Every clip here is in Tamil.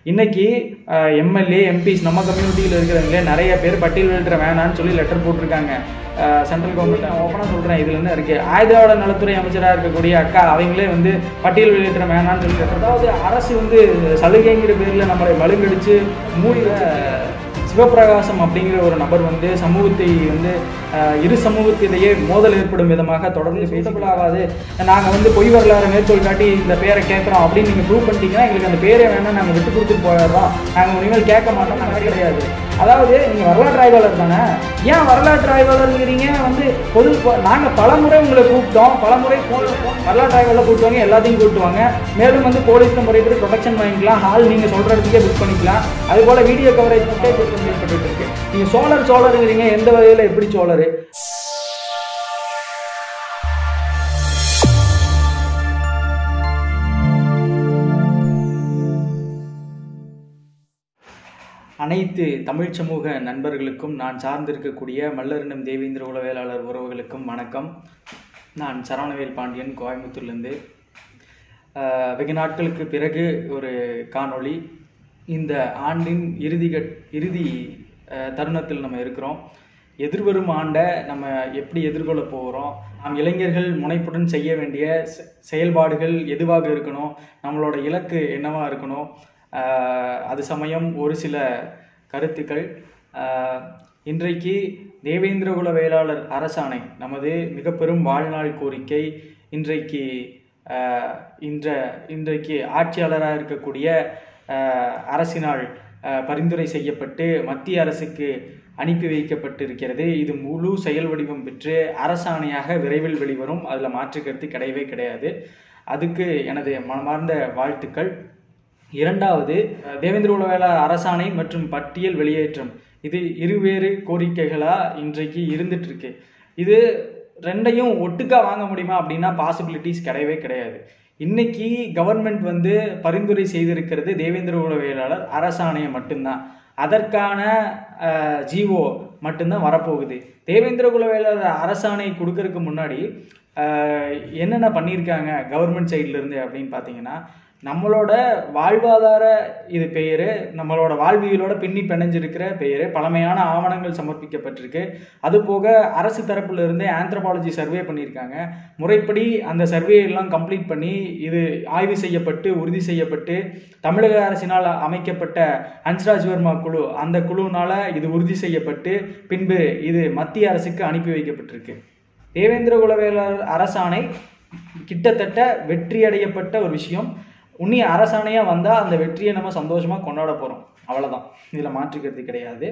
இன்னைக்கு எம்எல்ஏ எம்பிஸ் நம்ம கம்யூனிட்டியில் இருக்கிறவங்களே நிறைய பேர் பட்டியல் வெளியிட வேணாம்னு சொல்லி லெட்டர் போட்டிருக்காங்க சென்ட்ரல் கவர்மெண்ட் ஓப்பனாக சொல்கிறேன் இதுல என்ன இருக்குது ஆயுதவாட நலத்துறை அமைச்சராக இருக்கக்கூடிய அக்கா அவங்களே வந்து பட்டியல் வெளியிட வேணாம்னு சொல்லி letter- அதாவது அரசு வந்து சலுகைங்கிற பேரில் நம்மளை மழுங்கடிச்சு மூடிற சிவபிரகாசம் அப்படிங்கிற ஒரு நபர் வந்து சமூகத்தை வந்து அஹ், இரு சமூகத்திலேயே மோதல் ஏற்படும் விதமாக தொடர்ந்து பேசப்படாது நாங்கள் வந்து பொய் வரலாறு மேற்கோள் காட்டி இந்த பேரை கேட்குறோம் அப்படின்னு நீங்கள் ப்ரூவ் பண்ணிட்டீங்கன்னா எங்களுக்கு அந்த பேரே வேணாம் நாங்கள் விட்டு கொடுத்துட்டு போயிடுறோம் நாங்கள் இனிமேல் கேட்க மாட்டோம் நாங்கள் கிடையாது அதாவது நீங்கள் வரலாற்று ஆய்வாளர் தானே ஏன் வரலாற்று ஆய்வாளருங்கிறீங்க வந்து பொது நாங்கள் பலமுறை உங்களை கூப்பிட்டோம் பலமுறை phone- phone வரலாற்று ஆய்வாளர் கூப்பிட்டுவாங்க எல்லாத்தையும் கூப்பிட்டுவாங்க மேலும் வந்து போலீஸ் முறைப்படி ப்ரொடெக்ஷன் வாங்கிக்கலாம் ஹால் நீங்கள் சொல்கிற இடத்துக்கே புக் பண்ணிக்கலாம் அது போல் வீடியோ கவரேஜ் மட்டும் குற்றம் ஏற்பட்டு இருக்கு நீங்கள் சோழர் சோழருங்கிறீங்க எந்த வகையில் எப்படி சோழர் அனைத்து தமிழ் சமூக நண்பர்களுக்கும் நான் சார்ந்திருக்கக்கூடிய மல்லரினம் தேவேந்திர உளவியலாளர் உறவுகளுக்கும் வணக்கம் நான் சரவணவேல் பாண்டியன் கோயம்புத்தூர்லேருந்து ஆஹ், வெகு நாட்களுக்கு பிறகு ஒரு காணொளி இந்த ஆண்டின் இறுதி கட் இறுதி ஆஹ், தருணத்தில் நம்ம இருக்கிறோம் எதிர்வரும் ஆண்டை நம்ம எப்படி எதிர்கொள்ள போகிறோம் நாம் இளைஞர்கள் முனைப்புடன் செய்ய வேண்டிய செ- செயல்பாடுகள் எதுவாக இருக்கணும் நம்மளோட இலக்கு என்னவா இருக்கணும் ஆஹ், அது சமயம் ஒரு சில கருத்துக்கள் ஆஹ், இன்றைக்கு தேவேந்திரகுல வேளாளர் அரசாணை நமது மிக பெரும் வாழ்நாள் கோரிக்கை இன்றைக்கு ஆஹ், இன்ற இன்றைக்கு ஆட்சியாளராக இருக்கக்கூடிய ஆஹ், அரசினால் ஆஹ், பரிந்துரை செய்யப்பட்டு மத்திய அரசுக்கு அனுப்பி வைக்கப்பட்டிருக்கிறது இது முழு செயல் வடிவம் பெற்று அரசாணையாக விரைவில் வெளிவரும் அதில் மாற்று கருத்து கிடையவே கிடையாது அதுக்கு எனது மனமார்ந்த வாழ்த்துக்கள் இரண்டாவது அஹ், தேவேந்திர உலவேளா அரசாணை மற்றும் பட்டியல் வெளியேற்றம் இது இருவேறு கோரிக்கைகளா இன்றைக்கு இருந்துட்டு இருக்கு இது ரெண்டையும் ஒட்டுக்கா வாங்க முடியுமா அப்படின்னா பாசிபிலிட்டிஸ் கிடையவே கிடையாது இன்னைக்கு கவர்மெண்ட் வந்து பரிந்துரை செய்திருக்கிறது தேவேந்திர உளவியலாளர் அரசாணையை மட்டும்தான் அதற்கான ஜிஓ மட்டும்தான் வரப்போகுது தேவேந்திர குலவேலர் அரசாணை கொடுக்கறதுக்கு முன்னாடி அஹ், என்னென்ன பண்ணியிருக்காங்க கவர்மெண்ட் சைட்ல இருந்து அப்படின்னு பார்த்தீங்கன்னா நம்மளோட வாழ்வாதார இது பெயர் நம்மளோட வாழ்வியலோட பின்னி பிணைஞ்சிருக்கிற பெயர் பழமையான ஆவணங்கள் சமர்ப்பிக்கப்பட்டிருக்கு அது போக அரசு தரப்புல இருந்தே ஆந்த்ரோபாலஜி சர்வே பண்ணியிருக்காங்க முறைப்படி அந்த சர்வே எல்லாம் கம்ப்ளீட் பண்ணி இது ஆய்வு செய்யப்பட்டு உறுதி செய்யப்பட்டு தமிழக அரசினால் அமைக்கப்பட்ட ஹன்ஸ்ராஜ் வர்மா குழு அந்த குழுனால இது உறுதி செய்யப்பட்டு பின்பு இது மத்திய அரசுக்கு அனுப்பி வைக்கப்பட்டிருக்கு தேவேந்திர குலவேலர் அரசாணை கிட்டத்தட்ட வெற்றியடையப்பட்ட ஒரு விஷயம் உன்னி அரசாணையாக வந்தால் அந்த வெற்றியை நம்ம சந்தோஷமாக கொண்டாட போகிறோம் அவ்வளோதான் இதில் மாற்றுக்கிறது கிடையாது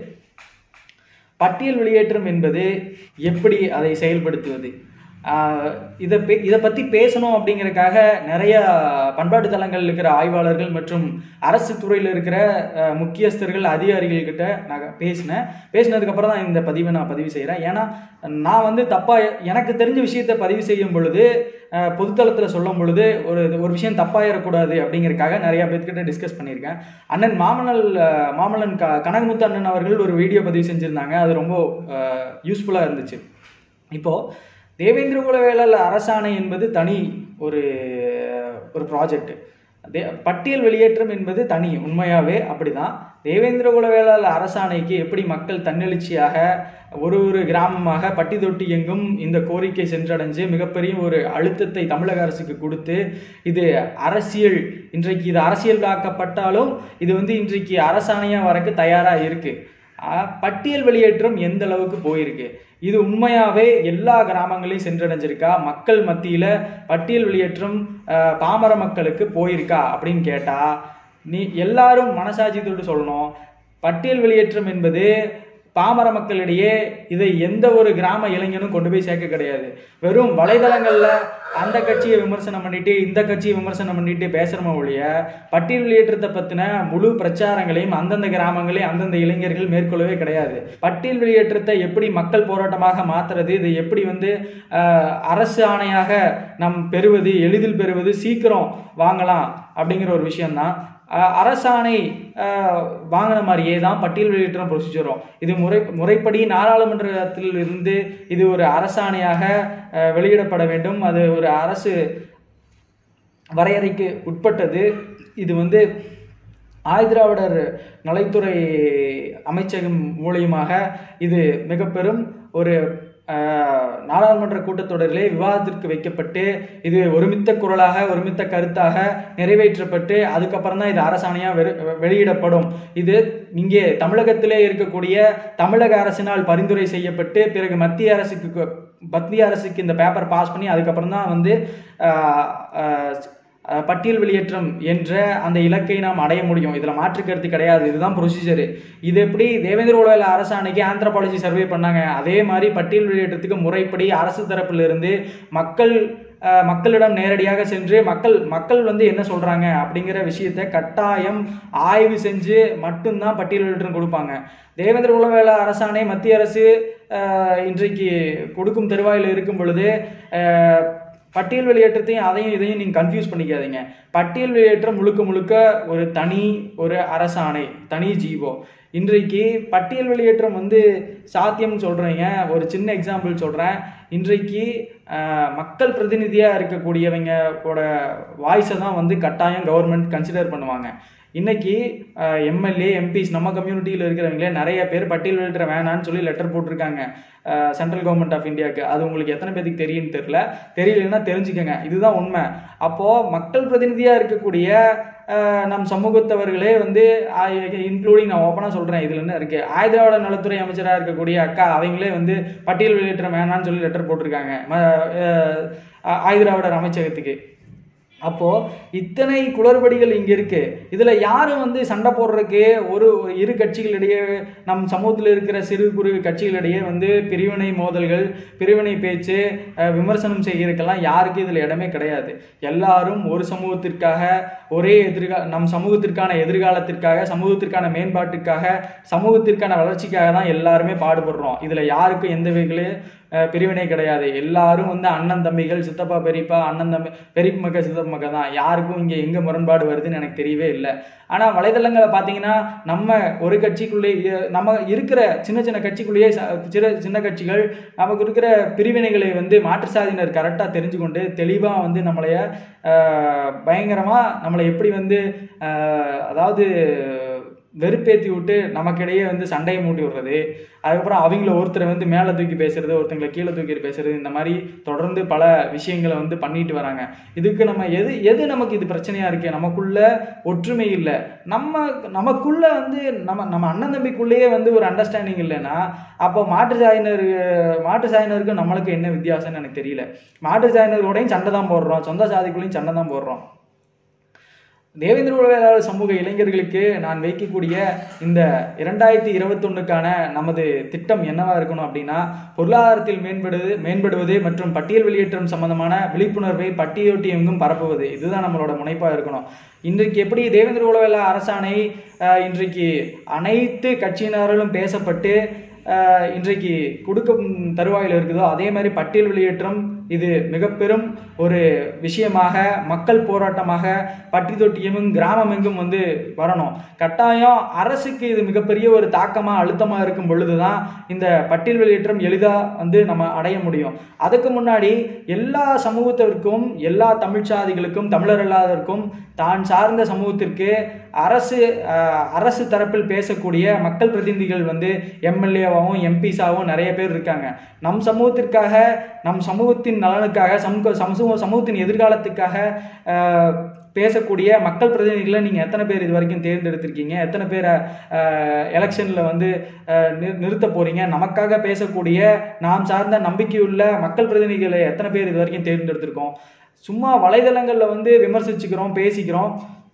பட்டியல் வெளியேற்றம் என்பது எப்படி அதை செயல்படுத்துவது ஆஹ் இதை பே இதை பற்றி பேசணும் அப்படிங்கறதுக்காக நிறைய பண்பாட்டு தளங்கள் இருக்கிற ஆய்வாளர்கள் மற்றும் அரசு துறையில் இருக்கிற ஆஹ் முக்கியஸ்தர்கள் அதிகாரிகள் கிட்ட நான் பேசினேன் பேசினதுக்கப்புறம் தான் இந்த பதிவை நான் பதிவு செய்கிறேன் ஏன்னா நான் வந்து தப்பாக எனக்கு தெரிஞ்ச விஷயத்தை பதிவு செய்யும் பொழுது ஆஹ் பொதுத்தளத்தில் சொல்லும் பொழுது ஒரு ஒரு விஷயம் தப்பாயிடக்கூடாது அப்படிங்கறதுக்காக நிறைய பேர்கிட்ட டிஸ்கஸ் பண்ணியிருக்கேன் அண்ணன் மாமனல் ஆஹ் மாமல்லன் க கனகமுத்து அண்ணன் அவர்கள் ஒரு வீடியோ பதிவு செஞ்சுருந்தாங்க அது ரொம்ப யூஸ்ஃபுல்லாக இருந்துச்சு இப்போது தேவேந்திர குலவேலல் அரசாணை என்பது தனி ஒரு ஒரு ப்ராஜெக்ட் தே பட்டியல் வெளியேற்றம் என்பது தனி உண்மையாகவே அப்படிதான் தேவேந்திர குலவேலல் அரசாணைக்கு எப்படி மக்கள் தன்னெழுச்சியாக ஒரு ஒரு கிராமமாக பட்டி தொட்டி எங்கும் இந்த கோரிக்கை சென்றடைஞ்சு மிகப்பெரிய ஒரு அழுத்தத்தை தமிழக அரசுக்கு கொடுத்து இது அரசியல் இன்றைக்கு இது அரசியலாக்கப்பட்டாலும் இது வந்து இன்றைக்கு அரசாணையாக வரக்கு தயாராக இருக்கு ஆஹ் பட்டியல் வெளியேற்றம் எந்த அளவுக்கு போயிருக்கு இது உண்மையாவே எல்லா கிராமங்களையும் சென்றடைஞ்சிருக்கா மக்கள் மத்தியில பட்டியல் வெளியேற்றம் ஆஹ் பாமர மக்களுக்கு போயிருக்கா அப்படின்னு கேட்டா நீ எல்லாரும் மனசாட்சி தொட்டு சொல்லணும் பட்டியல் வெளியேற்றம் என்பது பாமர மக்களிடையே இதை எந்த ஒரு கிராம இளைஞனும் கொண்டு போய் சேர்க்க கிடையாது வெறும் வலைதளங்கள்ல அந்த கட்சியை விமர்சனம் பண்ணிட்டு இந்த கட்சியை விமர்சனம் பண்ணிட்டு பேசுறமோ ஒழிய பட்டியல் வெளியேற்றத்தை பத்தின முழு பிரச்சாரங்களையும் அந்தந்த கிராமங்களையும் அந்தந்த இளைஞர்கள் மேற்கொள்ளவே கிடையாது பட்டியல் வெளியேற்றத்தை எப்படி மக்கள் போராட்டமாக மாத்துறது இதை எப்படி வந்து ஆஹ், அரசு ஆணையாக நம் பெறுவது எளிதில் பெறுவது சீக்கிரம் வாங்கலாம் அப்படிங்கிற ஒரு விஷயம்தான் அஹ் அரசாணை அஹ், வாங்கின மாதிரியே தான் பட்டியல் வெளியேற்றம் ப்ரொசீஜரும் இது முறை முறைப்படி நாடாளுமன்றத்தில் இருந்து இது ஒரு அரசாணையாக அஹ், வெளியிடப்பட வேண்டும் அது ஒரு அரசு வரையறைக்கு உட்பட்டது இது வந்து ஆய்திராவிடர் நலத்துறை அமைச்சகம் மூலியமாக இது மிக பெரும் ஒரு ஆஹ், நாடாளுமன்ற கூட்டத்தொடரிலே விவாதத்திற்கு வைக்கப்பட்டு இது ஒருமித்த குரலாக ஒருமித்த கருத்தாக நிறைவேற்றப்பட்டு அதுக்கப்புறம் தான் இது அரசாணையாக வெறு வெளியிடப்படும் இது இங்கே தமிழகத்திலே இருக்கக்கூடிய தமிழக அரசினால் பரிந்துரை செய்யப்பட்டு பிறகு மத்திய அரசுக்கு கொ- மத்திய அரசுக்கு இந்த பேப்பர் பாஸ் பண்ணி அதுக்கப்புறம் தான் வந்து ஆஹ், ஆஹ், அஹ் பட்டியல் வெளியேற்றம் என்ற அந்த இலக்கை நாம் அடைய முடியும் இதுல மாற்று கருத்து கிடையாது இதுதான் ப்ரொசீஜர் இது எப்படி தேவேந்திர உலக அரசாணைக்கு ஆந்த்ரபாலஜி சர்வே பண்ணாங்க அதே மாதிரி பட்டியல் வெளியேற்றத்துக்கு முறைப்படி அரசு தரப்பில் இருந்து மக்கள் அஹ், மக்களிடம் நேரடியாக சென்று மக்கள் மக்கள் வந்து என்ன சொல்றாங்க அப்படிங்கிற விஷயத்தை கட்டாயம் ஆய்வு செஞ்சு மட்டும்தான் பட்டியல் வெளியேற்றம் கொடுப்பாங்க தேவேந்திர உலக அரசாணை மத்திய அரசு அஹ், இன்றைக்கு கொடுக்கும் தருவாயில் இருக்கும் பொழுது அஹ், பட்டியல் வெளியேற்றத்தையும் அதையும் இதையும் நீங்கள் கன்ஃபியூஸ் பண்ணிக்காதீங்க பட்டியல் வெளியேற்றம் முழுக்க முழுக்க ஒரு தனி ஒரு அரசாணை தனி ஜீவோ இன்றைக்கு பட்டியல் வெளியேற்றம் வந்து சாத்தியம்னு சொல்கிறீங்க ஒரு சின்ன எக்ஸாம்பிள் சொல்கிறேன் இன்றைக்கு ஆஹ், மக்கள் பிரதிநிதியாக இருக்கக்கூடியவங்களோட வாய்ஸை தான் வந்து கட்டாயம் கவர்மெண்ட் கன்சிடர் பண்ணுவாங்க இன்னைக்கு எம்எல்ஏ எம்பிஸ் நம்ம கம்யூனிட்டியில் இருக்கிறவங்களே நிறைய பேர் பட்டியல் வெளியிட வேணான்னு சொல்லி லெட்டர் போட்டிருக்காங்க சென்ட்ரல் கவர்மெண்ட் ஆஃப் இந்தியாவுக்கு அது உங்களுக்கு எத்தனை பேருக்கு தெரியும்னு தெரியல தெரியலன்னா தெரிஞ்சுக்கங்க இதுதான் உண்மை அப்போது மக்கள் பிரதிநிதியாக இருக்கக்கூடிய அஹ், நம் சமூகத்தவர்களே வந்து இன்க்ளூடிங் நான் ஓப்பனாக சொல்கிறேன் இதில் என்ன இருக்குது ஆயுதவாட நலத்துறை அமைச்சராக இருக்கக்கூடிய அக்கா அவங்களே வந்து பட்டியல் வெளியேற்ற வேணான்னு சொல்லி லெட்டர் போட்டிருக்காங்க ம- அஹ், ஆயுதராவிடர் அமைச்சகத்துக்கு அப்போ இத்தனை குளறுபடிகள் இங்க இருக்கு இதுல யாரும் வந்து சண்டை போடுறதுக்கு ஒரு ஒரு இரு கட்சிகளிடையே நம் சமூகத்தில் இருக்கிற சிறு குறு கட்சிகளிடையே வந்து பிரிவினை மோதல்கள் பிரிவினை பேச்சு அஹ், விமர்சனம் செய்கிறதுக்கெல்லாம் யாருக்கும் இதுல இடமே கிடையாது எல்லாரும் ஒரு சமூகத்திற்காக ஒரே எதிர்கா நம் சமூகத்திற்கான எதிர்காலத்திற்காக சமூகத்திற்கான மேம்பாட்டுக்காக சமூகத்திற்கான வளர்ச்சிக்காக தான் எல்லாருமே பாடுபடுறோம் இதுல யாருக்கும் எந்த வகையிலும் அஹ், பிரிவினை கிடையாது எல்லாரும் வந்து அண்ணன் தம்பிகள் சித்தப்பா பெரியப்பா அண்ணன் தம்பி பெரியப்பா மக்க சித்தப்பா மக்க தான் யாருக்கும் இங்கே எங்கே முரண்பாடு வருதுன்னு எனக்கு தெரியவே இல்லை ஆனால் வலைதளங்களை பார்த்தீங்கன்னா நம்ம ஒரு கட்சிக்குள்ளே இ- நம்ம இருக்கிற சின்ன சின்ன கட்சிக்குள்ளேயே ச- சின்ன சின்ன கட்சிகள் நமக்கு இருக்கிற பிரிவினைகளை வந்து மாற்று சாதியினர் கரெக்டாக தெரிஞ்சு கொண்டு தெளிவாக வந்து நம்மளைய பயங்கரமாக நம்மளை எப்படி வந்து அஹ், அதாவது வெறுப்பேற்றி விட்டு நமக்கிடையே வந்து சண்டையை மூட்டி விடுறது அதுக்கப்புறம் அவங்கள ஒருத்தரை வந்து மேலே தூக்கி பேசுறது ஒருத்தங்களை கீழே தூக்கி பேசுறது இந்த மாதிரி தொடர்ந்து பல விஷயங்களை வந்து பண்ணிட்டு வராங்க இதுக்கு நம்ம எது எது நமக்கு இது பிரச்சனையா இருக்கு நமக்குள்ள ஒற்றுமை இல்லை நம்ம நமக்குள்ள வந்து நம்ம நம்ம அண்ணன் தம்பிக்குள்ளேயே வந்து ஒரு அண்டர்ஸ்டாண்டிங் இல்லைன்னா அப்போ மாற்று சாயினர் மாற்று சாயினருக்கும் நம்மளுக்கு என்ன வித்தியாசம்னு எனக்கு தெரியல மாற்று சாயினரோடையும் சண்டை தான் போடுறோம் சொந்த சாதிக்குள்ளேயும் சண்டை தான் போடுறோம் தேவேந்திர உலகாளர் சமூக இளைஞர்களுக்கு நான் வைக்கக்கூடிய இந்த இரண்டாயிரத்தி இருபத்தொன்னுக்கான நமது திட்டம் என்னவா இருக்கணும் அப்படின்னா பொருளாதாரத்தில் மேம்படுவது மேம்படுவது மற்றும் பட்டியல் வெளியேற்றம் சம்பந்தமான விழிப்புணர்வை பட்டியொட்டி எங்கும் பரப்புவது இதுதான் நம்மளோட முனைப்பா இருக்கணும் இன்றைக்கு எப்படி தேவேந்திர உலக அரசாணை அஹ், இன்றைக்கு அனைத்து கட்சியினர்களும் பேசப்பட்டு அஹ், இன்றைக்கு கொடுக்கும் தருவாயில் இருக்குதோ அதே மாதிரி பட்டியல் வெளியேற்றம் இது மிக பெரும் ஒரு விஷயமாக மக்கள் போராட்டமாக பட்டி தொட்டியமும் கிராமம் எங்கும் வந்து வரணும் கட்டாயம் அரசுக்கு இது மிகப்பெரிய ஒரு தாக்கமா அழுத்தமா இருக்கும் பொழுதுதான் இந்த பட்டியல் வெளியேற்றம் எளிதா வந்து நம்ம அடைய முடியும் அதுக்கு முன்னாடி எல்லா சமூகத்திற்கும் எல்லா தமிழ் சாதிகளுக்கும் தமிழர் அல்லாதவர்க்கும் தான் சார்ந்த சமூகத்திற்கு அரசு அஹ், அரசு தரப்பில் பேசக்கூடிய மக்கள் பிரதிநிதிகள் வந்து எம்எல்ஏவாகவும் எம்பிஸாகவும் நிறைய பேர் இருக்காங்க நம் சமூகத்திற்காக நம் சமூகத்தின் நலனுக்காக சமூக சமூக சமூகத்தின் எதிர்காலத்துக்காக அஹ், பேசக்கூடிய மக்கள் பிரதிநிதிகளை நீங்கள் எத்தனை பேர் இது வரைக்கும் தேர்ந்தெடுத்திருக்கீங்க எத்தனை பேரை எலெக்ஷனில் வந்து அஹ், நிறு- நிறுத்த போறீங்க நமக்காக பேசக்கூடிய நாம் சார்ந்த நம்பிக்கையுள்ள மக்கள் பிரதிநிதிகளை எத்தனை பேர் இது வரைக்கும் தேர்ந்தெடுத்திருக்கோம் சும்மா வலைதளங்களில் வந்து விமர்சிச்சுக்கிறோம் பேசிக்கிறோம்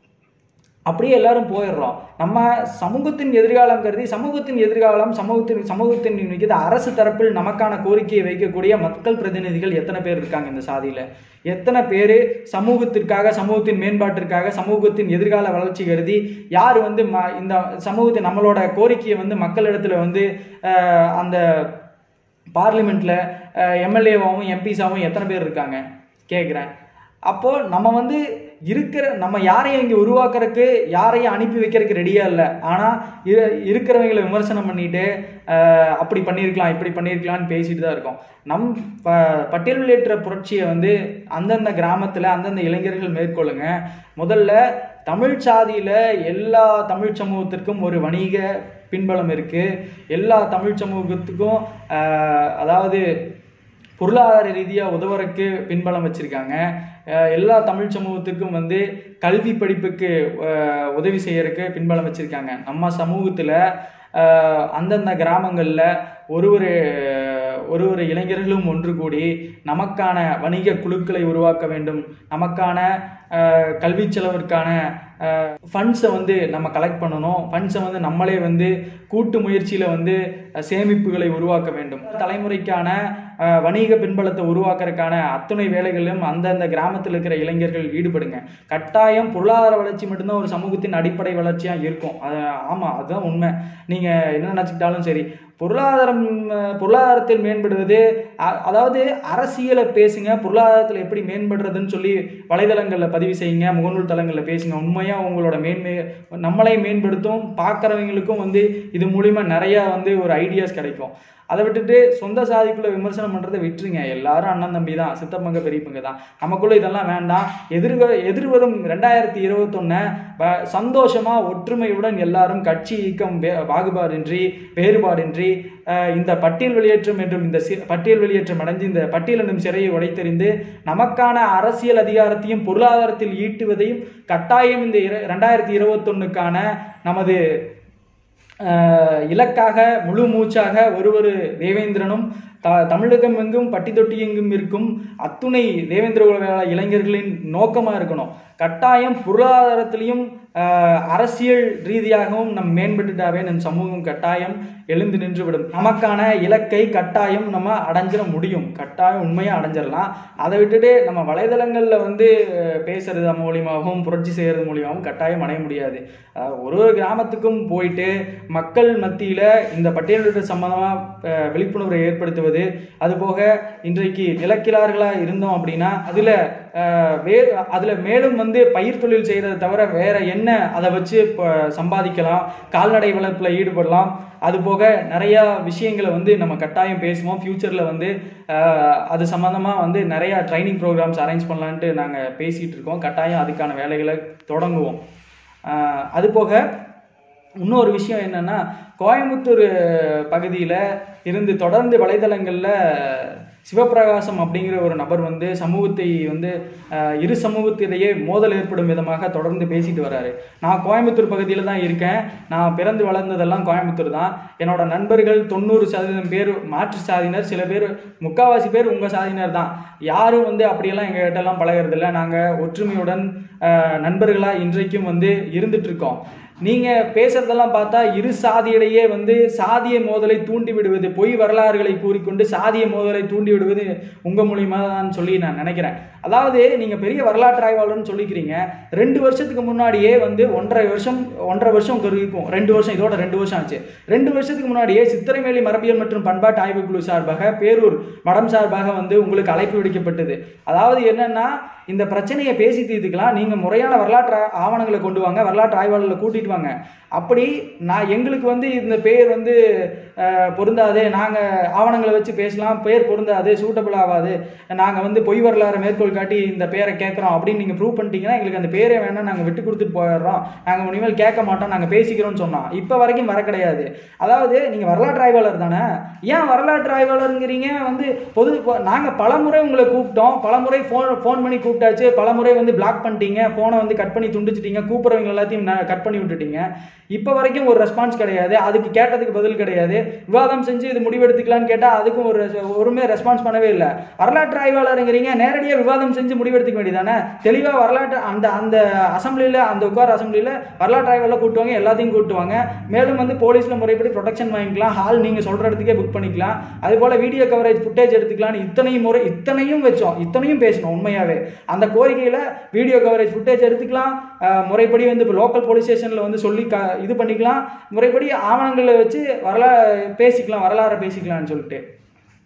அப்படியே எல்லாரும் போயிடுறோம் நம்ம சமூகத்தின் எதிர்காலம் கருதி சமூகத்தின் எதிர்காலம் சமூகத்தின் சமூகத்தின் இன்னைக்கு இது அரசு தரப்பில் நமக்கான கோரிக்கையை வைக்கக்கூடிய மக்கள் பிரதிநிதிகள் எத்தனை பேர் இருக்காங்க இந்த சாதியில எத்தனை பேர் சமூகத்திற்காக சமூகத்தின் மேம்பாட்டிற்காக சமூகத்தின் எதிர்கால வளர்ச்சி கருதி யார் வந்து ம- இந்த சமூகத்தின் நம்மளோட கோரிக்கையை வந்து மக்களிடத்துல வந்து அஹ், அந்த பார்லிமெண்ட்ல எம்எல்ஏவாகவும் எம்பிஸாகவும் எத்தனை பேர் இருக்காங்க கேட்குறேன் அப்போ நம்ம வந்து இருக்கிற நம்ம யாரையும் இங்கே உருவாக்குறதுக்கு யாரையும் அனுப்பி வைக்கிறதுக்கு ரெடியாக இல்லை ஆனால் இரு இருக்கிறவங்களை விமர்சனம் பண்ணிட்டு அஹ், அப்படி பண்ணியிருக்கலாம் இப்படி பண்ணியிருக்கலாம்னு பேசிட்டு தான் இருக்கோம் நம் ப பட்டியல் வெளியேற்ற புரட்சியை வந்து அந்தந்த கிராமத்தில் அந்தந்த இளைஞர்கள் மேற்கொள்ளுங்க முதல்ல தமிழ் சாதியில் எல்லா தமிழ் சமூகத்திற்கும் ஒரு வணிக பின்பலம் இருக்குது எல்லா தமிழ் சமூகத்துக்கும் ஆஹ், அதாவது பொருளாதார ரீதியாக உதவுறதுக்கு பின்பலம் வச்சுருக்காங்க எல்லா தமிழ் சமூகத்துக்கும் வந்து கல்வி படிப்புக்கு அஹ், உதவி செய்யறதுக்கு பின்பலம் வச்சுருக்காங்க நம்ம சமூகத்தில் அந்தந்த கிராமங்களில் ஒரு ஒரு ஒரு ஒரு இளைஞர்களும் ஒன்று கூடி நமக்கான வணிக குழுக்களை உருவாக்க வேண்டும் நமக்கான அஹ், கல்வி செலவிற்கான ஃபண்ட்ஸை வந்து நம்ம கலெக்ட் பண்ணணும் ஃபண்ட்ஸை வந்து நம்மளே வந்து கூட்டு முயற்சியில் வந்து அஹ், சேமிப்புகளை உருவாக்க வேண்டும் தலைமுறைக்கான அஹ், வணிக பின்பலத்தை உருவாக்குறதுக்கான அத்துணை வேலைகளிலும் அந்தந்த கிராமத்தில் இருக்கிற இளைஞர்கள் ஈடுபடுங்க கட்டாயம் பொருளாதார வளர்ச்சி மட்டும்தான் ஒரு சமூகத்தின் அடிப்படை வளர்ச்சியாக இருக்கும் அது ஆமாம் அதுதான் உண்மை நீங்கள் என்ன நினச்சிக்கிட்டாலும் சரி பொருளாதாரம் அஹ், பொருளாதாரத்தில் மேம்படுவது அ- அதாவது அரசியலை பேசுங்க பொருளாதாரத்தில் எப்படி மேம்படுறதுன்னு சொல்லி வலைதளங்களில் பதிவு செய்யுங்க முகநூல் தளங்களில் பேசுங்க உண்மையாக உங்களோட மேன்மை நம்மளை மேம்படுத்தும் பார்க்குறவங்களுக்கும் வந்து இது மூலிமா நிறையா வந்து ஒரு ஐடியாஸ் கிடைக்கும் அதை விட்டுட்டு சொந்த சாதிக்குள்ள விமர்சனம் பண்ணுறதை விட்டுருங்க எல்லாரும் அண்ணன் தம்பி தான் சித்தப்பங்க பெரியப்பங்க தான் நமக்குள்ள இதெல்லாம் வேண்டாம் எதிர்வ எதிர்வரும் ரெண்டாயிரத்தி இருபத்தொன்னை சந்தோஷமாக ஒற்றுமையுடன் எல்லாரும் கட்சி இயக்கம் வே- பாகுபாடின்றி வேறுபாடின்றி அஹ், இந்த பட்டியல் வெளியேற்றம் என்றும் இந்த சி- பட்டியல் வெளியேற்றம் அடைஞ்சு இந்த பட்டியல் என்னும் சிறையை உடைத்தெறிந்து நமக்கான அரசியல் அதிகாரத்தையும் பொருளாதாரத்தில் ஈட்டுவதையும் கட்டாயம் இந்த இர ரெண்டாயிரத்தி இருபத்தொன்னுக்கான நமது ஆஹ் இலக்காக முழு மூச்சாக ஒரு ஒரு தேவேந்திரனும் த தமிழகம் எங்கும் பட்டி தொட்டி எங்கும் இருக்கும் அத்துணை தேவேந்திர குல இளைஞர்களின் நோக்கமாக இருக்கணும் கட்டாயம் பொருளாதாரத்திலையும் ஆஹ் அரசியல் ரீதியாகவும் நம் மேம்பட்டுட்டாவே நம் சமூகம் கட்டாயம் எழுந்து நின்றுவிடும் நமக்கான இலக்கை கட்டாயம் நம்ம அடைஞ்சிட முடியும் கட்டாயம் உண்மையாக அடைஞ்சிடலாம் அதை விட்டுட்டு நம்ம வலைதளங்களில் வந்து அஹ், பேசுறது மூலியமாகவும் புரட்சி செய்கிறது மூலியமாகவும் கட்டாயம் அடைய முடியாது அஹ், ஒரு ஒரு கிராமத்துக்கும் போயிட்டு மக்கள் மத்தியில் இந்த பட்டியலிட்ட சம்பந்தமாக விழிப்புணர்வை ஏற்படுத்துவது அதுபோக இன்றைக்கு நிலக்கிழார்களாக இருந்தோம் அப்படின்னா அதில் வே அதில் மேலும் வந்து பயிர் தொழில் செய்கிறத தவிர வேற என்ன அதை வச்சு இப்போ சம்பாதிக்கலாம் கால்நடை வளர்ப்பில் ஈடுபடலாம் அதுபோக நிறையா விஷயங்களை வந்து நம்ம கட்டாயம் பேசுவோம் ஃப்யூச்சரில் வந்து அஹ், அது சம்மந்தமாக வந்து நிறையா ட்ரைனிங் ப்ரோக்ராம்ஸ் அரேஞ்ச் பண்ணலான்ட்டு நாங்கள் பேசிகிட்டு இருக்கோம் கட்டாயம் அதுக்கான வேலைகளை தொடங்குவோம் அஹ், அதுபோக இன்னொரு விஷயம் என்னன்னா கோயம்புத்தூர் பகுதியில் இருந்து தொடர்ந்து வலைதளங்களில் சிவபிரகாசம் அப்படிங்கிற ஒரு நபர் வந்து சமூகத்தை வந்து அஹ், இரு சமூகத்திடையே மோதல் ஏற்படும் விதமாக தொடர்ந்து பேசிட்டு வராரு நான் கோயம்புத்தூர் பகுதியில் தான் இருக்கேன் நான் பிறந்து வளர்ந்ததெல்லாம் கோயம்புத்தூர் தான் என்னோட நண்பர்கள் தொண்ணூறு சதவீதம் பேர் மாற்று சாதியினர் சில பேர் முக்காவாசி பேர் உங்கள் சாதியினர் தான் யாரும் வந்து அப்படியெல்லாம் எங்கள் கிட்டலாம் பழகிறதில்ல நாங்கள் ஒற்றுமையுடன் அஹ், நண்பர்களாக இன்றைக்கும் வந்து இருந்துட்டு இருக்கோம் நீங்க பேசுறதெல்லாம் பார்த்தா இரு சாதியிடையே வந்து சாதிய மோதலை தூண்டி விடுவது பொய் வரலாறுகளை கூறிக்கொண்டு சாதிய மோதலை தூண்டி விடுவது உங்க மூலியமா தான் சொல்லி நான் நினைக்கிறேன் அதாவது நீங்க பெரிய வரலாற்று ஆய்வாளர்னு சொல்லிக்கிறீங்க ரெண்டு வருஷத்துக்கு முன்னாடியே வந்து ஒன்றரை வருஷம் ஒன்றரை வருஷம் இருக்கும் ரெண்டு வருஷம் இதோட ரெண்டு வருஷம் ஆச்சு ரெண்டு வருஷத்துக்கு முன்னாடியே சித்திரைமேலி மரபியல் மற்றும் பண்பாட்டு ஆய்வுக்குழு சார்பாக பேரூர் மடம் சார்பாக வந்து உங்களுக்கு அழைப்பு விடுக்கப்பட்டது அதாவது என்னன்னா இந்த பிரச்சனையை பேசி தீர்த்துக்கலாம் நீங்க முறையான வரலாற்று ஆ- ஆவணங்களை கொண்டு வாங்க வரலாற்று ஆய்வாளர்களை கூட்டிட்டு வாங்க அப்படி நான் எங்களுக்கு வந்து இந்த பேர் வந்து அஹ், பொருந்தாது நாங்கள் ஆவணங்களை வச்சு பேசலாம் பேர் பொருந்தாது சூட்டபிள் ஆகாது நாங்கள் வந்து பொய் வரலாறு மேற்கோள் காட்டி இந்த பேரை கேட்குறோம் அப்படின்னு நீங்கள் ப்ரூவ் பண்ணிட்டீங்கன்னா எங்களுக்கு அந்த பேரே வேணாம் நாங்கள் விட்டு கொடுத்துட்டு போயிடுறோம் நாங்கள் இனிமேல் கேட்க மாட்டோம் நாங்கள் பேசிக்கிறோம்னு சொன்னோம் இப்போ வரைக்கும் வர கிடையாது அதாவது நீங்கள் வரலாற்று ஆய்வாளர் தானே ஏன் வரலாற்று ஆய்வாளருங்கிறீங்க வந்து பொது நாங்கள் பலமுறை உங்களை கூப்பிட்டோம் பலமுறை ஃபோன் ஃபோன் பண்ணி கூப்பிட்டாச்சு பலமுறை வந்து பிளாக் பண்ணிட்டீங்க ஃபோனை வந்து கட் பண்ணி துண்டிச்சிட்டீங்க கூப்பிட்றவங்க எல்லாத்தையும் கட் பண்ணி விட்டுட்டீங்க இப்போ வரைக்கும் ஒரு ரெஸ்பான்ஸ் கிடையாது அதுக்கு கேட்டதுக்கு பதில் கிடையாது விவாதம் செஞ்சு இது முடிவெடுத்துக்கலான்னு கேட்டால் அதுக்கும் ஒரு ஒருமே ரெஸ்பான்ஸ் பண்ணவே இல்லை வரலாற்று ஆய்வாளருங்கிறீங்க நேரடியாக விவாதம் செஞ்சு முடிவெடுத்துக்க வேண்டியதானே தெளிவாக வரலாற்று அந்த அந்த அசம்பிளியில் அந்த உட்கார அசம்பிளியில் வரலாற்று ஆய்வாளர் கூட்டுவாங்க எல்லாத்தையும் கூட்டுவாங்க மேலும் வந்து போலீஸில் முறைப்படி ப்ரொடெக்ஷன் வாங்கிக்கலாம் ஹால் நீங்கள் சொல்கிற இடத்துக்கே புக் பண்ணிக்கலாம் அது போல் வீடியோ கவரேஜ் ஃபுட்டேஜ் எடுத்துக்கலாம்னு இத்தனையும் முறை இத்தனையும் வச்சோம் இத்தனையும் பேசணும் உண்மையாகவே அந்த கோரிக்கையில் வீடியோ கவரேஜ் ஃபுட்டேஜ் எடுத்துக்கலாம் அஹ், முறைப்படி வந்து இப்போ லோக்கல் போலீஸ் ஸ்டேஷனில் வந்து சொல்லி க இது பண்ணிக்கலாம் முறைப்படி ஆவணங்களை வச்சு வரலா பேசிக்கலாம் வரலாறை பேசிக்கலாம்னு சொல்லிட்டு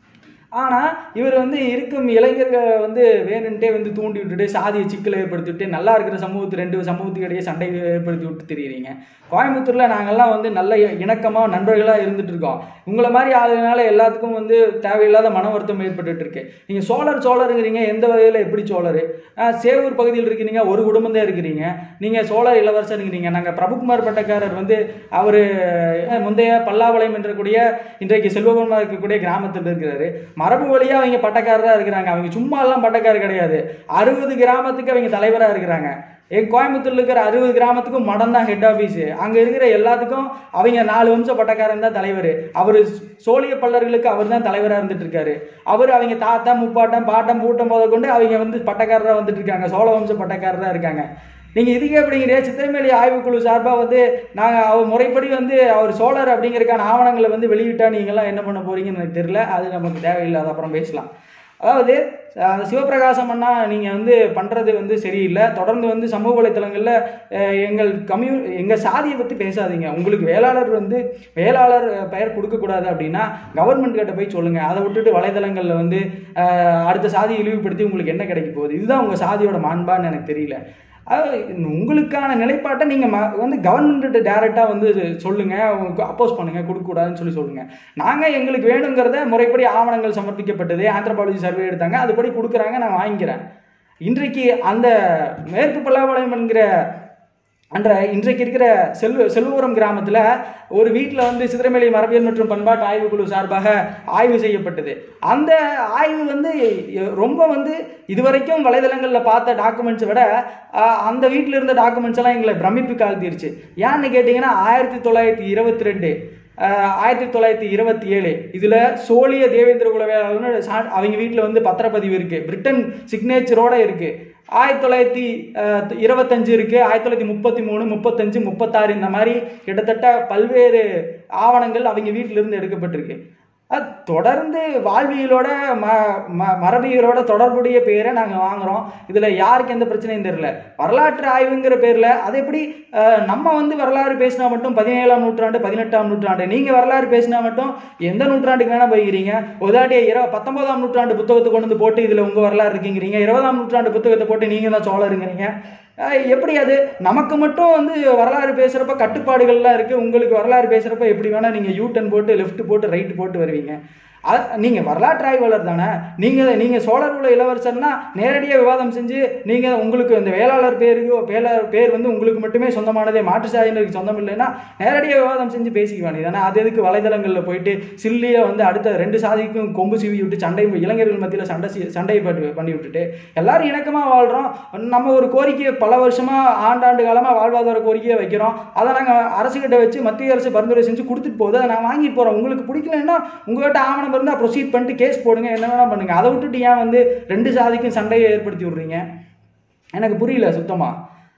ஆனால் இவர் வந்து இருக்கும் இளைஞர்களை வந்து வேணுன்ட்டே வந்து தூண்டி விட்டுட்டு சாதிய சிக்கலை ஏற்படுத்திவிட்டு நல்லா இருக்கிற சமூகத்து ரெண்டு சமூகத்துக்கு இடையே சண்டை ஏற்படுத்தி விட்டு தெரியுறீங்க கோயம்புத்தூரில் நாங்கள்லாம் வந்து நல்ல இணக்கமாக நண்பர்களாக இருந்துட்டு இருக்கோம் உங்களை மாதிரி ஆளுனால எல்லாத்துக்கும் வந்து தேவையில்லாத மன வருத்தம் ஏற்பட்டுட்டு இருக்கு நீங்கள் சோழர் சோழருங்கிறீங்க எந்த வகையில் எப்படி சோழர் சேவூர் பகுதியில் இருக்கிறீங்க ஒரு குடும்பம் தான் இருக்கிறீங்க நீங்கள் சோழர் இளவரசருங்கிறீங்க நாங்கள் பிரபுகுமார் பட்டக்காரர் வந்து அவர் முந்தைய பல்லாவளையம் என்றக்கூடிய இன்றைக்கு செல்வகுமார் இருக்கக்கூடிய கிராமத்தில் இருக்கிறாரு மரபு வழியாக அவங்க பட்டக்காரராக இருக்கிறாங்க அவங்க சும்மா எல்லாம் பட்டக்காரர் கிடையாது அறுபது கிராமத்துக்கு அவங்க தலைவராக இருக்கிறாங்க என் கோயம்புத்தூர்ல இருக்கிற அறுபது கிராமத்துக்கும் மடம் தான் ஹெட் ஆஃபீஸு அங்கே இருக்கிற எல்லாத்துக்கும் அவங்க நாலு வம்ச பட்டக்காரன் தான் தலைவர் அவர் சோழிய பல்லர்களுக்கு அவர் தான் தலைவராக இருந்துட்டு இருக்காரு அவர் அவங்க தாத்தா முப்பாட்டம் பாட்டம் பூட்டம் போத கொண்டு அவங்க வந்து பட்டக்காரராக வந்துட்டு இருக்காங்க சோழ வம்ச பட்டக்காரராக இருக்காங்க நீங்கள் இதுக்கே அப்படிங்கிற சித்திரமேலி ஆய்வுக்குழு சார்பாக வந்து நாங்கள் அவர் முறைப்படி வந்து அவர் சோழர் அப்படிங்கிறக்கான ஆவணங்களை வந்து வெளியிட்டா நீங்கள்லாம் என்ன பண்ண போறீங்கன்னு எனக்கு தெரியல அது நமக்கு தேவையில்லை அது அப்புறம் பேசலாம் அதாவது அஹ், சிவபிரகாசம் அண்ணா நீங்கள் வந்து பண்ணுறது வந்து சரியில்லை தொடர்ந்து வந்து சமூக வலைத்தளங்களில் அஹ், எங்கள் கம்யூ எங்கள் சாதியை பற்றி பேசாதீங்க உங்களுக்கு வேளாளர் வந்து வேளாளர் பெயர் கொடுக்கக்கூடாது அப்படின்னா கவர்மெண்ட் கிட்ட போய் சொல்லுங்கள் அதை விட்டுட்டு வலைதளங்களில் வந்து அஹ், அடுத்த சாதியை இழிவுபடுத்தி உங்களுக்கு என்ன கிடைக்க போகுது இதுதான் உங்கள் சாதியோட மாண்பான்னு எனக்கு தெரியல அதாவது உங்களுக்கான நிலைப்பாட்டை நீங்கள் ம வந்து கவர்மெண்ட்டு டேரெக்டாக வந்து சொல்லுங்கள் அப்போஸ் பண்ணுங்கள் கொடுக்கக்கூடாதுன்னு சொல்லி சொல்லுங்கள் நாங்கள் எங்களுக்கு வேணுங்கிறத முறைப்படி ஆவணங்கள் சமர்ப்பிக்கப்பட்டது ஆந்த்ரபாலஜி சர்வே எடுத்தாங்க அதுபடி கொடுக்குறாங்க நான் வாங்கிக்கிறேன் இன்றைக்கு அந்த மேற்கு பல்லாவளையம் என்கிற அன்ற இன்றைக்கு இருக்கிற செல்வ செல்வபுரம் கிராமத்தில் ஒரு வீட்டில் வந்து சித்திரமேலி மரபியல் மற்றும் பண்பாட்டு ஆய்வுக்குழு சார்பாக ஆய்வு செய்யப்பட்டது அந்த ஆய்வு வந்து ரொம்ப வந்து இதுவரைக்கும் வலைதளங்களில் பார்த்த டாக்குமெண்ட்ஸை விட ஆஹ், அந்த வீட்டில் இருந்த டாக்குமெண்ட்ஸ் எல்லாம் எங்களை பிரமிப்பு காழ்த்திருச்சு ஏன்னு கேட்டிங்கன்னா ஆயிரத்தி தொள்ளாயிரத்தி இருபத்தி ரெண்டு ஆயிரத்தி தொள்ளாயிரத்தி இருபத்தி ஏழு இதில் சோழிய தேவேந்திர குலவேளாளர்னு சா- அவங்க வீட்டில் வந்து பத்திரப்பதிவு இருக்குது பிரிட்டன் சிக்னேச்சரோட இருக்குது ஆயிரத்தி தொள்ளாயிரத்தி அஹ், இருபத்தஞ்சு இருக்குது ஆயிரத்தி தொள்ளாயிரத்தி முப்பத்தி மூணு முப்பத்தஞ்சு முப்பத்தாறு இந்த மாதிரி கிட்டத்தட்ட பல்வேறு ஆவணங்கள் அவங்க வீட்டிலிருந்து எடுக்கப்பட்டிருக்கு அது தொடர்ந்து வாழ்வியலோட ம ம மரபியலோட தொடர்புடைய பேரை நாங்கள் வாங்குகிறோம் இதில் யாருக்கு எந்த பிரச்சனையும் தெரியல வரலாற்று ஆய்வுங்கிற பேரில் அது எப்படி அஹ், நம்ம வந்து வரலாறு பேசினா மட்டும் பதினேழாம் நூற்றாண்டு பதினெட்டாம் நூற்றாண்டு நீங்கள் வரலாறு பேசினா மட்டும் எந்த நூற்றாண்டுக்கு வேணால் போய்க்கிறீங்க உதாட்டிய இர பத்தொன்பதாம் நூற்றாண்டு புத்தகத்தை கொண்டு வந்து போட்டு இதில் உங்கள் வரலாறு இருக்குங்கிறீங்க இருபதாம் நூற்றாண்டு புத்தகத்தை போட்டு நீங்கள் தான் சோழருங்கிறீங்க அஹ், எப்படி அது நமக்கு மட்டும் வந்து வரலாறு பேசுகிறப்ப கட்டுப்பாடுகள்லாம் இருக்குது உங்களுக்கு வரலாறு பேசுகிறப்ப எப்படி வேணால் நீங்கள் யூ டர்ன் போட்டு லெஃப்ட் போட்டு ரைட் போட்டு வருவீங்க அது நீங்கள் வரலாற்று ஆய்வாளர் தானே நீங்கள் நீங்கள் சோழர் உள்ள இளவரசர்னா நேரடியாக விவாதம் செஞ்சு நீங்கள் உங்களுக்கு இந்த வேளாளர் பேருக்கு வேளாளர் பேர் வந்து உங்களுக்கு மட்டுமே சொந்தமானதே மாற்று சாதியினருக்கு சொந்தம் இல்லைன்னா நேரடியாக விவாதம் செஞ்சு பேசிக்க வேண்டியதானே அது எதுக்கு வலைதளங்களில் போயிட்டு சில்லியை வந்து அடுத்த ரெண்டு சாதிக்கும் கொம்பு சீவி விட்டு சண்டை இளைஞர்கள் மத்தியில் சண்டை சி- சண்டையை பட்டு பண்ணி விட்டுட்டு எல்லாரும் இணக்கமாக வாழ்கிறோம் நம்ம ஒரு கோரிக்கையை பல வருஷமாக ஆண்டாண்டு காலமாக வாழ்வாதார கோரிக்கையை வைக்கிறோம் அதை நாங்கள் அரசுகிட்ட வச்சு மத்திய அரசு பரிந்துரை செஞ்சு கொடுத்துட்டு போகுது அதை நான் வாங்கிட்டு போகிறோம் உங்களுக்கு பிடிக்கலன்னா உங்கள்கிட்ட ஆவணம் இருந்தால் ப்ரொசீட் பண்ணிட்டு கேஸ் போடுங்க என்ன வேணால் பண்ணுங்க அதை விட்டுட்டு ஏன் வந்து ரெண்டு சாதிக்கும் சண்டையை ஏற்படுத்தி விட்றீங்க எனக்கு புரியல சுத்தமாக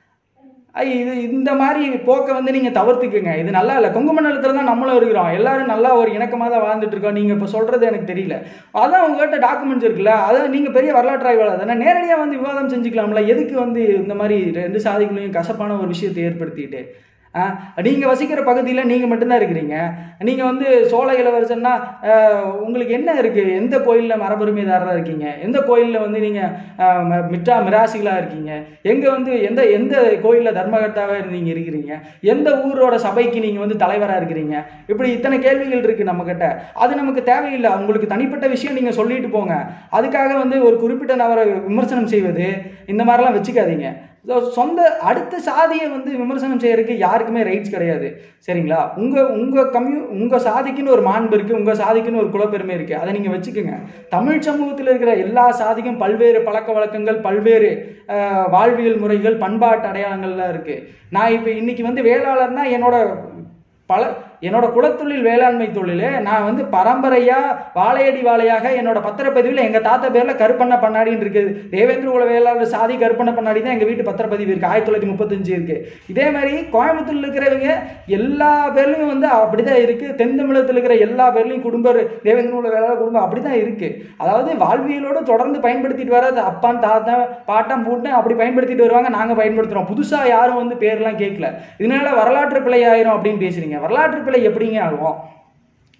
ஐ- இது இந்த மாதிரி போக்கை வந்து நீங்கள் தவிர்த்துக்குங்க இது நல்லா இல்லை கொங்கு மண்டலத்தில் தான் நம்மளும் இருக்கிறோம் எல்லாரும் நல்லா ஒரு இணக்கமாக தான் வாழ்ந்துட்டு இருக்கோம் நீங்கள் இப்போ சொல்கிறது எனக்கு தெரியல அதான் உங்கள்கிட்ட டாக்குமெண்ட்ஸ் இருக்குல்ல அதான் நீங்கள் பெரிய வரலாற்று ஆய்வாளர் தானே நேரடியாக வந்து விவாதம் செஞ்சுக்கலாம்ல எதுக்கு வந்து இந்த மாதிரி ரெண்டு சாதிகளையும் கசப்பான ஒரு விஷயத்தை ஏற்படுத்திட்டு நீங்கள் வசிக்கிற பகுதியில் நீங்கள் மட்டும்தான் இருக்கிறீங்க நீங்கள் வந்து சோழ இளவரசன்னா ஆஹ், உங்களுக்கு என்ன இருக்குது எந்த கோயிலில் மரபுரிமைதாரராக இருக்கீங்க எந்த கோயிலில் வந்து நீங்கள் மிட்டா மிராசிகளாக இருக்கீங்க எங்கே வந்து எந்த எந்த கோயிலில் தர்மகர்த்தாவாக நீங்கள் இருக்கிறீங்க எந்த ஊரோட சபைக்கு நீங்கள் வந்து தலைவராக இருக்கிறீங்க இப்படி இத்தனை கேள்விகள் இருக்குது நம்மக்கிட்ட அது நமக்கு தேவையில்லை உங்களுக்கு தனிப்பட்ட விஷயம் நீங்கள் சொல்லிட்டு போங்க அதுக்காக வந்து ஒரு குறிப்பிட்ட நபரை விமர்சனம் செய்வது இந்த மாதிரிலாம் வச்சுக்காதீங்க So, சொந்த அடுத்த சாதியை வந்து விமர்சனம் செய்யறதுக்கு யாருக்குமே ரைட்ஸ் கிடையாது சரிங்களா உங்கள் உங்கள் கம்யூ உங்கள் சாதிக்குன்னு ஒரு மாண்பு இருக்குது உங்கள் சாதிக்குன்னு ஒரு குலப்பெருமை இருக்குது அதை நீங்கள் வச்சுக்கோங்க தமிழ் சமூகத்தில் இருக்கிற எல்லா சாதிக்கும் பல்வேறு பழக்க வழக்கங்கள் பல்வேறு ஆஹ், வாழ்வியல் முறைகள் பண்பாட்டு அடையாளங்கள்லாம் இருக்குது நான் இப்போ இன்னைக்கு வந்து வேளாளர்னா என்னோட பல என்னோட குலத்தொழில் வேளாண்மை தொழில் நான் வந்து பரம்பரையாக வாழையடி வாழையாக என்னோட பத்திரப்பதிவில் எங்கள் தாத்தா பேரில் கருப்பண்ண பண்ணாடின்னு இருக்குது தேவேந்திர குல வேளாளர் சாதி கருப்பண்ண பண்ணாடி தான் எங்கள் வீட்டு பத்திரப்பதிவு இருக்குது ஆயிரத்தி தொள்ளாயிரத்தி முப்பத்தஞ்சு இருக்குது இதே மாதிரி கோயம்புத்தூர்ல இருக்கிறவங்க எல்லா பேர்லையும் வந்து அப்படி தான் இருக்குது தென் தமிழகத்தில் இருக்கிற எல்லா பேர்லையும் குடும்ப தேவேந்திர குல வேளாளர் குடும்பம் அப்படி தான் இருக்குது அதாவது வாழ்வியலோடு தொடர்ந்து பயன்படுத்திட்டு வர அப்பான் தாத்தா பாட்டம் பூட்டன் அப்படி பயன்படுத்திட்டு வருவாங்க நாங்கள் பயன்படுத்துகிறோம் புதுசாக யாரும் வந்து பேர்லாம் கேட்கல இதனால வரலாற்று பிழை ஆயிரும் அப்படின்னு பேசுறீங்க வரலாற்று பிழை எப்படிங்க ஆகும்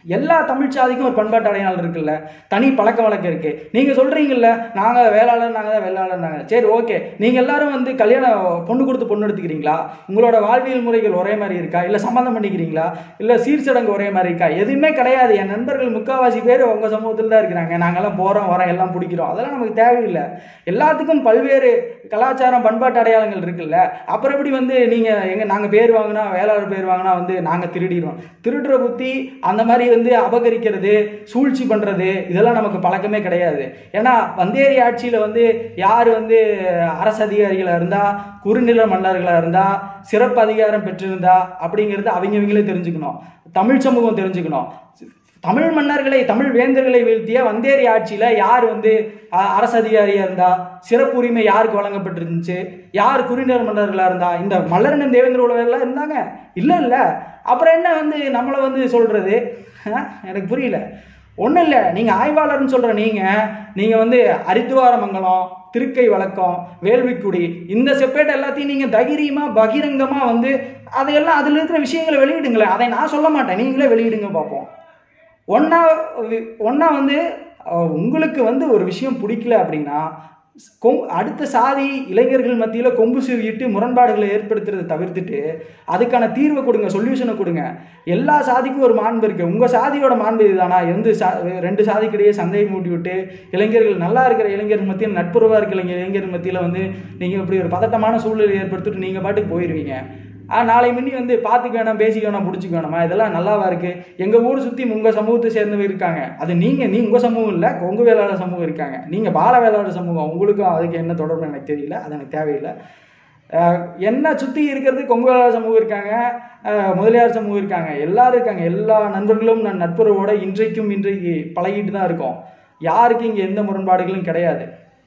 எல்லா தமிழ் சாதிக்கும் ஒரு பண்பாட்டு அடையாளம் இருக்குல்ல தனி பழக்க வழக்கம் இருக்கு நீங்க சொல்றீங்கல்ல நாங்க வேளாளர் நாங்க தான் வேளாளர் நாங்க சரி ஓகே நீங்க எல்லாரும் வந்து கல்யாணம் பொண்ணு கொடுத்து பொண்ணு எடுத்துக்கிறீங்களா உங்களோட வாழ்வியல் முறைகள் ஒரே மாதிரி இருக்கா இல்ல சம்மந்தம் பண்ணிக்கிறீங்களா இல்ல சீர்சடங்கு ஒரே மாதிரி இருக்கா எதுவுமே கிடையாது என் நண்பர்கள் முக்காவாசி பேர் உங்க சமூகத்தில் தான் இருக்கிறாங்க நாங்கெல்லாம் போறோம் வரோம் எல்லாம் பிடிக்கிறோம் அதெல்லாம் நமக்கு தேவையில்லை எல்லாத்துக்கும் பல்வேறு கலாச்சாரம் பண்பாட்டு அடையாளங்கள் இருக்குல்ல அப்புறம் எப்படி வந்து நீங்க எங்க நாங்க பேர் வாங்கினா வேளாளர் பேர் வாங்கினா வந்து நாங்க திருடிடுறோம் திருடுற புத்தி அந்த மாதிரி வந்து அபகரிக்கிறது சூழ்ச்சி பண்றது இதெல்லாம் நமக்கு பழக்கமே கிடையாது ஏன்னா வந்தேரி ஆட்சியில வந்து யார் வந்து அரசு அதிகாரிகளா இருந்தா குறுநில மன்னர்களா இருந்தா சிறப்பு அதிகாரம் பெற்றிருந்தா அப்படிங்கிறது அவங்கவங்களே தெரிஞ்சுக்கணும் தமிழ் சமூகம் தெரிஞ்சுக்கணும் தமிழ் மன்னர்களை தமிழ் வேந்தர்களை வீழ்த்திய வந்தேரி ஆட்சியில யார் வந்து அ- அரசு அதிகாரியா இருந்தா சிறப்பு உரிமை யாருக்கு வழங்கப்பட்டிருந்துச்சு யார் குறுநில மன்னர்களா இருந்தா இந்த மல்லரனும் தேவேந்திர உலகெல்லாம் இருந்தாங்க இல்ல இல்ல அப்புறம் என்ன வந்து நம்மளை வந்து சொல்றது அஹ், எனக்கு புரியல ஒன்றும் இல்லை நீங்கள் ஆய்வாளர்னு சொல்கிற நீங்கள் நீங்கள் வந்து அரித்துவாரமங்கலம் திருக்கை வழக்கம் வேள்விக்குடி இந்த செப்பேட் எல்லாத்தையும் நீங்கள் தைரியமாக பகிரங்கமாக வந்து அதையெல்லாம் அதில் இருக்கிற விஷயங்களை வெளியிடுங்களேன் அதை நான் சொல்ல மாட்டேன் நீங்களே வெளியிடுங்க பார்ப்போம் ஒன்றா ஒன்றா வந்து அஹ், உங்களுக்கு வந்து ஒரு விஷயம் பிடிக்கல அப்படின்னா கொம் அடுத்த சாதி இளைஞர்கள் மத்தியில் கொம்பு சீவிட்டு முரண்பாடுகளை ஏற்படுத்துறதை தவிர்த்துட்டு அதுக்கான தீர்வை கொடுங்க சொல்யூஷனை கொடுங்க எல்லா சாதிக்கும் ஒரு மாண்பு இருக்கு உங்க சாதியோட மாண்பு இதுதானா எந்த சா ரெண்டு சாதிக்கிடையே சந்தையை மூட்டி விட்டு இளைஞர்கள் நல்லா இருக்கிற இளைஞர்கள் மத்தியில் நட்புறவா இருக்கிற இளைஞர் இளைஞர்கள் மத்தியில் வந்து நீங்க இப்படி ஒரு பதட்டமான சூழ்நிலை ஏற்படுத்திட்டு நீங்க பாட்டுக்கு போயிடுவீங்க ஆ நாளை முன்னி வந்து பார்த்துக்க வேணாம் பேசிக்க வேணாம் பிடிச்சிக்க வேணாமா இதெல்லாம் நல்லாவா இருக்கு எங்க ஊர் சுத்தி உங்க சமூகத்தை சேர்ந்தவங்க இருக்காங்க அது நீங்க நீ உங்க சமூகம் இல்ல கொங்கு வேளாளர் சமூகம் இருக்காங்க நீங்க பால வேளாளர் சமூகம் உங்களுக்கும் அதுக்கு என்ன தொடர்பு எனக்கு தெரியல அது எனக்கு தேவையில்லை அஹ் என்ன சுற்றி இருக்கிறது கொங்கு வேளாளர் சமூகம் இருக்காங்க அஹ் முதலியார் சமூகம் இருக்காங்க எல்லாரும் இருக்காங்க எல்லா நண்பர்களும் நான் நட்புறவோட இன்றைக்கும் இன்றைக்கு பழகிட்டு தான் இருக்கோம் யாருக்கும் இங்கே எந்த முரண்பாடுகளும் கிடையாது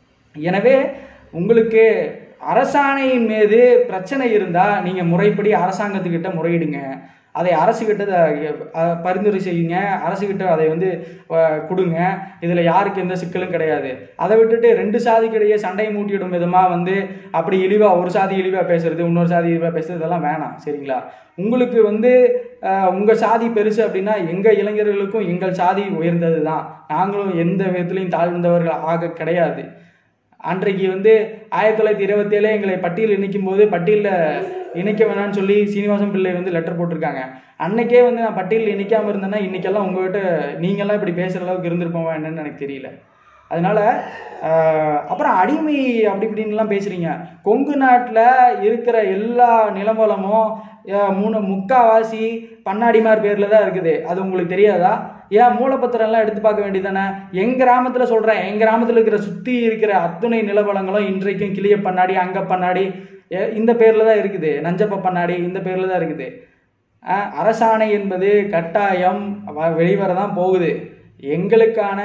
எனவே உங்களுக்கு அரசாணையின் மீது பிரச்சனை இருந்தால் நீங்கள் முறைப்படி அரசாங்கத்துக்கிட்ட முறையிடுங்க அதை அரசுகிட்ட த- அஹ் பரிந்துரை செய்யுங்க அரசுகிட்ட அதை வந்து அஹ், கொடுங்க இதில் யாருக்கு எந்த சிக்கலும் கிடையாது அதை விட்டுட்டு ரெண்டு சாதிக்கிடையே சண்டை மூட்டிவிடும் விதமாக வந்து அப்படி இழிவாக ஒரு சாதி இழிவாக பேசுறது இன்னொரு சாதி இழிவாக பேசுறது இதெல்லாம் வேணாம் சரிங்களா உங்களுக்கு வந்து அஹ், உங்க சாதி பெருசு அப்படின்னா எங்க இளைஞர்களுக்கும் எங்கள் சாதி உயர்ந்தது தான் நாங்களும் எந்த விதத்துலையும் தாழ்ந்தவர்கள் ஆக கிடையாது அன்றைக்கு வந்து ஆயிரத்தி தொள்ளாயிரத்தி இருபத்தேழு எங்களை பட்டியல் இணைக்கும் போது பட்டியலில் இணைக்க வேணாம்னு சொல்லி சீனிவாசன் பிள்ளை வந்து லெட்டர் போட்டிருக்காங்க அன்னைக்கே வந்து நான் பட்டியலில் இணைக்காம இருந்தேன்னா இன்னைக்கெல்லாம் உங்ககிட்ட நீங்கெல்லாம் இப்படி பேசுகிற அளவுக்கு இருந்திருப்போமா என்னன்னு எனக்கு தெரியல அதனால ஆஹ், அப்புறம் அடிமை அப்படி இப்படின்லாம் பேசுறீங்க கொங்கு நாட்டில் இருக்கிற எல்லா நிலவளமும் ஆஹ், மூணு முக்காவாசி பண்ணாடிமார் பேரில் தான் இருக்குது அது உங்களுக்கு தெரியாதா ஏன் மூலப்பத்திரம் எல்லாம் எடுத்து பார்க்க வேண்டியதானே எங்க கிராமத்துல சொல்றேன் எங்க கிராமத்துல இருக்கிற சுத்தி இருக்கிற அத்துணை நிலவளங்களும் இன்றைக்கும் கிளிய பண்ணாடி அங்க பண்ணாடி எ- இந்த பேர்ல தான் இருக்குது நஞ்சப்ப பண்ணாடி இந்த பேர்ல தான் இருக்குது அஹ், அரசாணை என்பது கட்டாயம் வ- வெளிவர தான் போகுது எங்களுக்கான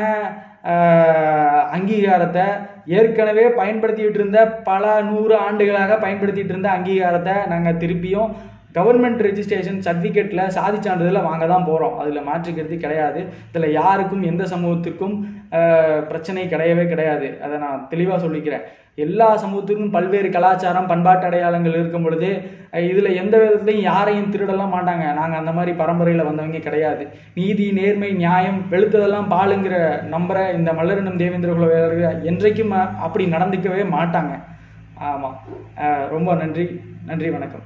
அஹ், அங்கீகாரத்தை ஏற்கனவே பயன்படுத்திட்டு இருந்த பல நூறு ஆண்டுகளாக பயன்படுத்திட்டு இருந்த அங்கீகாரத்தை நாங்கள் திருப்பியும் கவர்மெண்ட் ரெஜிஸ்ட்ரேஷன் சர்டிஃபிகேட்டில் சாதி சான்றிதழை வாங்க தான் போகிறோம் அதில் மாற்றுக்கிறது கிடையாது இதில் யாருக்கும் எந்த சமூகத்துக்கும் அஹ், பிரச்சனை கிடையவே கிடையாது அதை நான் தெளிவாக சொல்லிக்கிறேன் எல்லா சமூகத்துக்கும் பல்வேறு கலாச்சாரம் பண்பாட்டு அடையாளங்கள் இருக்கும் பொழுது அஹ், இதுல எந்த விதத்துலையும் யாரையும் திருடலாம் மாட்டாங்க நாங்க அந்த மாதிரி பரம்பரையில வந்தவங்க கிடையாது நீதி நேர்மை நியாயம் வெளுத்ததெல்லாம் பாலுங்கிற நம்புற இந்த மல்லரினம் தேவேந்திர குல வேலர்கள் என்றைக்கும் அஹ், அப்படி நடந்துக்கவே மாட்டாங்க ஆமா அஹ், ரொம்ப நன்றி நன்றி வணக்கம்